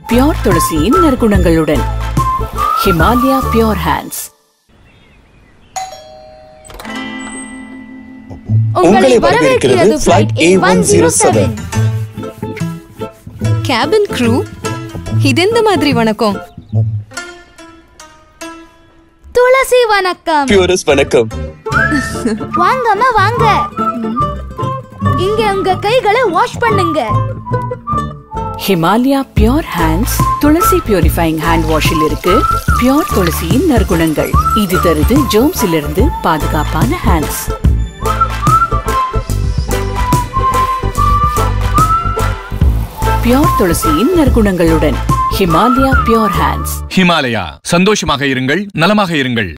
Pure துளசியின் நற்குணங்களுடன் Himalaya pure hands உங்களை வரவேற்கிறது flight A107. கேபின் க்ரூ இதெந்த மாதிரி வணக்கம் துளசி வணக்கம் பியூரஸ் வணக்கம் வாங்கம்மா வாங்க இங்க உங்க கைகளை வாஷ் பண்ணுங்க Himalaya pure hands Tulsi purifying hand வாஷில் இருக்கு பியோர் துளசியின் நற்குணங்கள் இது தருது ஜோம்ஸிலிருந்து பாதுகாப்பான ஹேண்ட்ஸ் பியோர் துளசியின் நற்குணங்களுடன் ஹிமாலயா பியோர் ஹேண்ட்ஸ் ஹிமாலயா சந்தோஷமாக இருங்கள் நலமாக இருங்கள்